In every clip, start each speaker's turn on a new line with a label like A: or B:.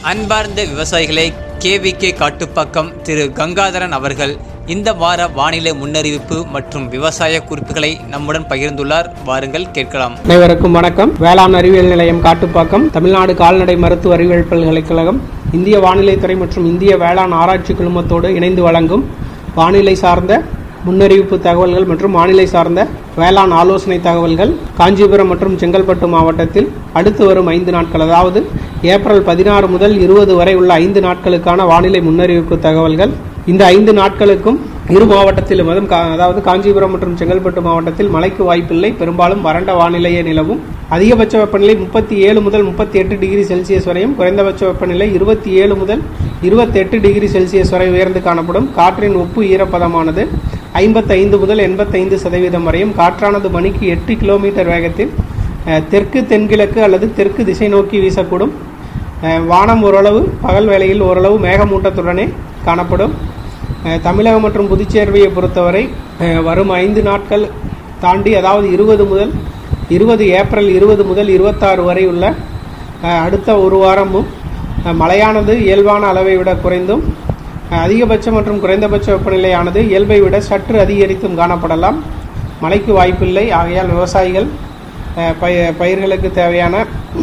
A: அன்பார்ந்த விவசாயிகளே கேவிகே காட்டுப்பாக்கம் திரு கங்காதரன் அவர்கள் இந்த வார வானிலை முன்னறிவிப்பு மற்றும் விவசாய குறிப்புகளை நம்முடன் பகிர்ந்துள்ளார் வாருங்கள் கேட்கலாம்
B: அனைவருக்கும் வணக்கம் வேளாண் அறிவியல் நிலையம் காட்டுப்பாக்கம் தமிழ்நாடு கால்நடை மருத்துவ அறிவியல் பல்கலைக்கழகம் இந்திய வானிலைத்துறை மற்றும் இந்திய வேளாண் ஆராய்ச்சி குழுமத்தோடு இணைந்து வழங்கும் வானிலை சார்ந்த முன்னறிவிப்பு தகவல்கள் மற்றும் வானிலை சார்ந்த வேளாண் ஆலோசனை தகவல்கள் காஞ்சிபுரம் மற்றும் செங்கல்பட்டு மாவட்டத்தில் அடுத்து வரும் ஐந்து நாட்கள் அதாவது ஏப்ரல் பதினாறு முதல் இருபது வரை உள்ள ஐந்து நாட்களுக்கான வானிலை முன்னறிவிப்பு தகவல்கள் இந்த ஐந்து நாட்களுக்கும் இரு மாவட்டத்திலும் அதுவும் கா- அதாவது காஞ்சிபுரம் மற்றும் செங்கல்பட்டு மாவட்டத்தில் மழைக்கு வாய்ப்பில்லை பெரும்பாலும் வறண்ட வானிலையே நிலவும் அதிகபட்ச வெப்பநிலை முப்பத்தி ஏழு முதல் முப்பத்தி எட்டு டிகிரி செல்சியஸ் வரையும் குறைந்தபட்ச வெப்பநிலை இருபத்தி ஏழு முதல் இருபத்தி எட்டு டிகிரி செல்சியஸ் வரை உயர்ந்து காணப்படும் காற்றின் ஒப்பு ஈரப்பதமானது ஐம்பத்தைந்து முதல் எண்பத்தைந்து சதவீதம் வரையும் காற்றானது மணிக்கு எட்டு கிலோமீட்டர் வேகத்தில் அஹ், தெற்கு தென்கிழக்கு அல்லது தெற்கு திசை நோக்கி வீசக்கூடும் அஹ், வானம் ஓரளவு பகல் வேளையில் ஓரளவு மேகமூட்டத்துடனே காணப்படும் அஹ், தமிழகம் மற்றும் புதுச்சேரியை பொறுத்தவரை அஹ், வரும் ஐந்து நாட்கள் தாண்டி அதாவது இருபது முதல் இருபது ஏப்ரல் இருபது முதல் இருபத்தாறு வரை உள்ள அஹ், அடுத்த ஒரு வாரமும் அஹ், மழையானது இயல்பான அளவை விட குறைந்தும் அஹ், அதிகபட்ச மற்றும் குறைந்தபட்ச வெப்பநிலையானது இயல்பை விட சற்று அதிகரித்தும் காணப்படலாம் மழைக்கு வாய்ப்பில்லை ஆகையால் விவசாயிகள் அஹ், பய- பயிர்களுக்கு தேவையான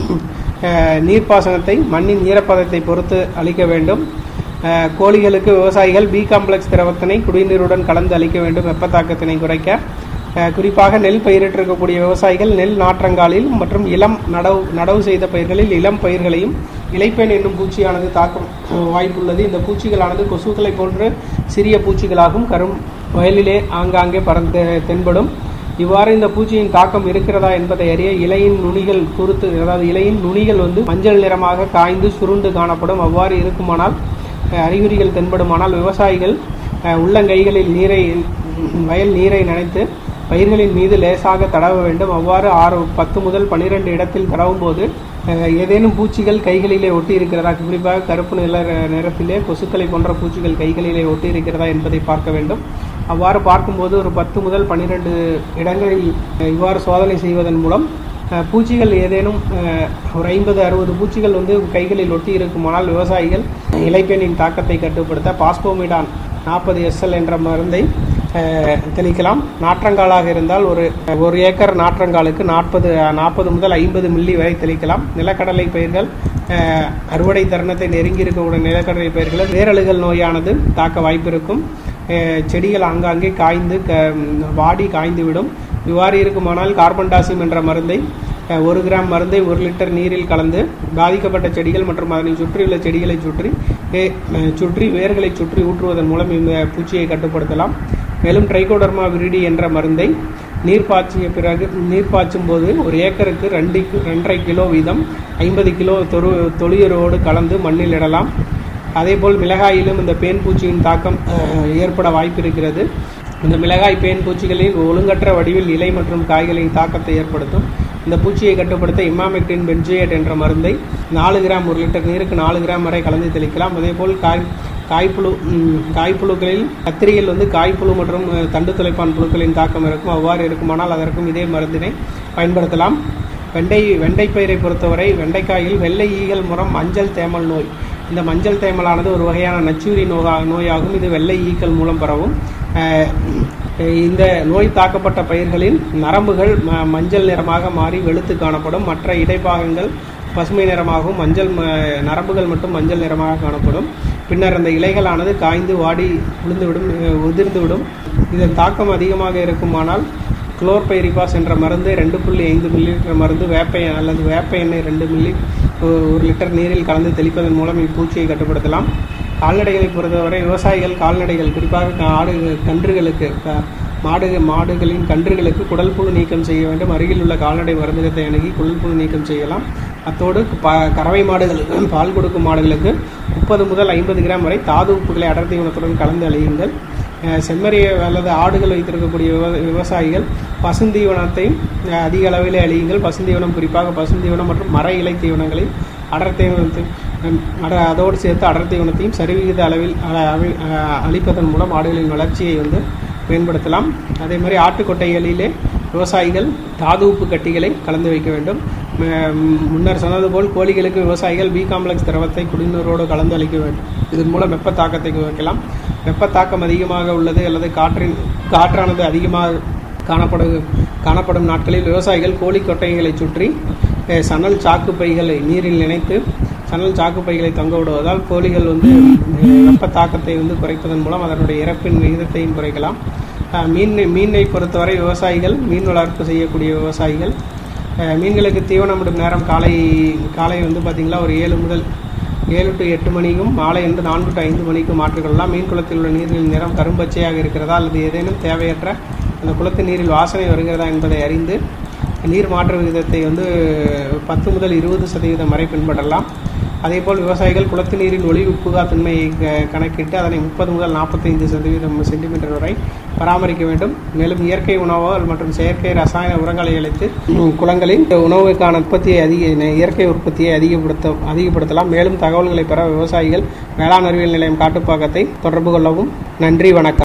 B: அஹ், நீர்ப்பாசனத்தை மண்ணின் ஈரப்பதத்தை பொறுத்து அளிக்க வேண்டும் அஹ், கோழிகளுக்கு விவசாயிகள் பி காம்ப்ளெக்ஸ் திரவத்தினை குடிநீருடன் கலந்து அளிக்க வேண்டும் வெப்ப தாக்கத்தினை குறைக்க அஹ், குறிப்பாக நெல் பயிரிட்டிருக்கக்கூடிய விவசாயிகள் நெல் நாற்றங்காலில் மற்றும் இளம் நடவு நடவு செய்த பயிர்களில் இளம் பயிர்களையும் இலைப்பேன் என்னும் பூச்சியானது தாக்கும் அஹ், வாய்ப்புள்ளது இந்த பூச்சிகளானது கொசுக்களை போன்று சிறிய பூச்சிகளாகும் கரும் வயலிலே ஆங்காங்கே பறந்து தென்படும் இவ்வாறு இந்த பூச்சியின் தாக்கம் இருக்கிறதா என்பதை அறிய இலையின் நுனிகள் குறுத்து அதாவது இலையின் நுனிகள் வந்து மஞ்சள் நிறமாக காய்ந்து சுருண்டு காணப்படும் அவ்வாறு இருக்குமானால் அஹ், அறிகுறிகள் தென்படுமானால் விவசாயிகள் அஹ், உள்ளங்கைகளில் நீரை வயல் நீரை நனைத்து பயிர்களின் மீது லேசாக தடவ வேண்டும் அவ்வாறு ஆறு பத்து முதல் பன்னிரெண்டு இடத்தில் தடவும் போது அஹ், ஏதேனும் பூச்சிகள் கைகளிலே ஒட்டி இருக்கிறதா குறிப்பாக கருப்பு நிற நிறத்திலே கொசுக்களை போன்ற பூச்சிகள் கைகளிலே ஒட்டி இருக்கிறதா என்பதை பார்க்க வேண்டும் அவ்வாறு பார்க்கும்போது ஒரு பத்து முதல் பன்னிரெண்டு இடங்களில் அஹ், இவ்வாறு சோதனை செய்வதன் மூலம் அஹ், பூச்சிகள் ஏதேனும் அஹ், ஒரு ஐம்பது அறுபது பூச்சிகள் வந்து கைகளில் ஒட்டி இருக்குமானால் விவசாயிகள் இலைப்பெண்ணின் தாக்கத்தை கட்டுப்படுத்த பாஸ்போமிடான் நாற்பது எஸ்எல் என்ற மருந்தை அஹ், தெளிக்கலாம் நாற்றங்காலாக இருந்தால் ஒரு ஒரு ஏக்கர் நாற்றங்காலுக்கு நாற்பது நாற்பது முதல் ஐம்பது மில்லி வரை தெளிக்கலாம் நிலக்கடலை பயிர்கள் அஹ், அறுவடை தருணத்தை நெருங்கி இருக்கக்கூடிய நிலக்கடலை பயிர்களில் வேரழுகல் நோயானது தாக்க வாய்ப்பு இருக்கும் அஹ், செடிகள் ஆங்காங்கே காய்ந்து க வாடி காய்ந்து விடும் இவ்வாறு இருக்குமானால் கார்பன் டாசிம் என்ற மருந்தை அஹ், ஒரு கிராம் மருந்தை ஒரு லிட்டர் நீரில் கலந்து பாதிக்கப்பட்ட செடிகள் மற்றும் அதனை சுற்றியுள்ள செடிகளை சுற்றி அஹ், சுற்றி வேர்களை சுற்றி ஊற்றுவதன் மூலம் இந்த பூச்சியை கட்டுப்படுத்தலாம் மேலும் ட்ரைகோடர்மா விரிடி என்ற மருந்தை நீர் பாய்ச்சிய பிறகு நீர் பாய்ச்சும் போது ஒரு ஏக்கருக்கு ரெண்டு கி- ரெண்டரை கிலோ வீதம் ஐம்பது கிலோ தொழு தொழியரோடு கலந்து மண்ணில் இடலாம் அதேபோல் மிளகாயிலும் இந்த பேன் பூச்சியின் தாக்கம் அஹ், ஏற்பட வாய்ப்பு இருக்கிறது இந்த மிளகாய் பேன் பூச்சிகளில் ஒழுங்கற்ற வடிவில் இலை மற்றும் காய்களின் தாக்கத்தை ஏற்படுத்தும் இந்த பூச்சியை கட்டுப்படுத்த இமாமெக்டின் பென்ஜியேட் என்ற மருந்தை நாலு கிராம் ஒரு லிட்டர் நீருக்கு நாலு கிராம் வரை கலந்து தெளிக்கலாம் அதேபோல் காய் காய்ப்புழு ம், காய்ப்புழுக்களில் கத்திரியில் வந்து காய்ப்புழு மற்றும் அஹ், தண்டு துளைப்பான் புழுக்களின் தாக்கம் இருக்கும் அவ்வாறு இருக்குமானால் அதற்கும் இதே மருந்தினை பயன்படுத்தலாம் வெண்டை வெண்டைப்பயிரை பொறுத்தவரை வெண்டைக்காயில் வெள்ளை ஈகல் முறம் மஞ்சள் தேமல் நோய் இந்த மஞ்சள் தேமலானது ஒரு வகையான நச்சுயிரி நோகா நோயாகும் இது வெள்ளை ஈக்கள் மூலம் பரவும் அஹ், இந்த நோய் தாக்கப்பட்ட பயிர்களின் நரம்புகள் ம- மஞ்சள் நிறமாக மாறி வெளுத்து காணப்படும் மற்ற இடைப்பாகங்கள் பசுமை நிறமாகவும் மஞ்சள் ம- நரம்புகள் மட்டும் மஞ்சள் நிறமாக காணப்படும் பின்னர் அந்த இலைகளானது காய்ந்து வாடி விழுந்துவிடும் அஹ், உதிர்ந்துவிடும் இதன் தாக்கம் அதிகமாக இருக்குமானால் குளோர்பைரிபாஸ் என்ற மருந்து ரெண்டு புள்ளி ஐந்து மில்லி லிட்டர் மருந்து வேப்ப அல்லது வேப்ப எண்ணெய் ரெண்டு மில்லி ஒ- ஒரு லிட்டர் நீரில் கலந்து தெளிப்பதன் மூலம் இப்பூச்சியை கட்டுப்படுத்தலாம் கால்நடைகளை பொறுத்தவரை விவசாயிகள் கால்நடைகள் குறிப்பாக ஆடு கன்றுகளுக்கு க- மாடு மாடுகளின் கன்றுகளுக்கு குடல் புழு நீக்கம் செய்ய வேண்டும் அருகில் உள்ள கால்நடை மருந்தகத்தை அணுகி குடல் புழு நீக்கம் செய்யலாம் அத்தோடு ப கறவை மாடுகளுக்கு பால் கொடுக்கும் மாடுகளுக்கு முப்பது முதல் ஐம்பது கிராம் வரை தாது உப்புகளை அடர் தீவனத்துடன் கலந்து அழியுங்கள் அஹ் செம்மறிய அல்லது ஆடுகள் வைத்திருக்கக்கூடிய விவ- விவசாயிகள் பசுந்தீவனத்தை அஹ், அதிக அளவிலே அழியுங்கள் பசுந்தீவனம் குறிப்பாக பசுந்தீவனம் மற்றும் மர இலை தீவனங்களை அடர் தீவனத்தை ஹம், அட அதோடு சேர்த்து அடர் தீவனத்தையும் சரிவிகித அளவில் அ- அவி- அஹ், அளிப்பதன் மூலம் ஆடுகளின் வளர்ச்சியை வந்து மேம்படுத்தலாம் அதே மாதிரி ஆட்டுக்கொட்டைகளிலே விவசாயிகள் தாது உப்பு கட்டிகளை கலந்து வைக்க வேண்டும் ம- முன்னர் சொன்னது போல் கோழிகளுக்கு விவசாயிகள் பி காம்ப்ளெக்ஸ் திரவத்தை குடிநீரோடு கலந்து அளிக்க வேண்டும் இதன் மூலம் வெப்ப தாக்கத்தை குறைக்கலாம் வெப்ப தாக்கம் அதிகமாக உள்ளது அல்லது காற்றின் காற்றானது அதிகமாக காணப்படு காணப்படும் நாட்களில் விவசாயிகள் கோழி கொட்டைகளை சுற்றி அஹ், சணல் சாக்கு பைகளை நீரில் நினைத்து சணல் சாக்கு பைகளை தொங்க விடுவதால் கோழிகள் வந்து அஹ், வெப்ப தாக்கத்தை வந்து குறைப்பதன் மூலம் அதனுடைய இறப்பின் விகிதத்தையும் குறைக்கலாம் அஹ், மீன் மீனை பொறுத்தவரை விவசாயிகள் மீன் வளர்ப்பு செய்யக்கூடிய விவசாயிகள் அஹ், மீன்களுக்கு தீவனமிடும் நேரம் காலை காலை வந்து பார்த்திங்களா ஒரு ஏழு முதல் ஏழு டு எட்டு மணிக்கும் மாலை வந்து நான்கு டு ஐந்து மணிக்கும் மாற்றிக்கொள்ளலாம் மீன் குளத்தில் உள்ள நீரின் நிறம் கரும்பச்சையாக இருக்கிறதா அல்லது ஏதேனும் தேவையற்ற அந்த குளத்து நீரில் வாசனை வருகிறதா என்பதை அறிந்து நீர் மாற்று விகிதத்தை வந்து பத்து முதல் இருபது சதவீதம் வரை பின்பற்றலாம் அதேபோல் விவசாயிகள் குளத்து நீரின் ஒளி உப்புகா தன்மையை க- கணக்கிட்டு அதனை முப்பது முதல் நாற்பத்தைந்து சதவீதம் சென்டிமீட்டர் வரை பராமரிக்க வேண்டும் மேலும் இயற்கை உணவுகள் மற்றும் செயற்கை ரசாயன உரங்களை அளித்து ம், குளங்களில் உணவுக்கான உற்பத்தியை அதிக இயற்கை உற்பத்தியை அதிகப்படுத்த அதிகப்படுத்தலாம் மேலும் தகவல்களை பெற விவசாயிகள் வேளாண் அறிவியல் நிலையம் காட்டுப்பாக்கத்தை தொடர்பு கொள்ளவும் நன்றி வணக்கம்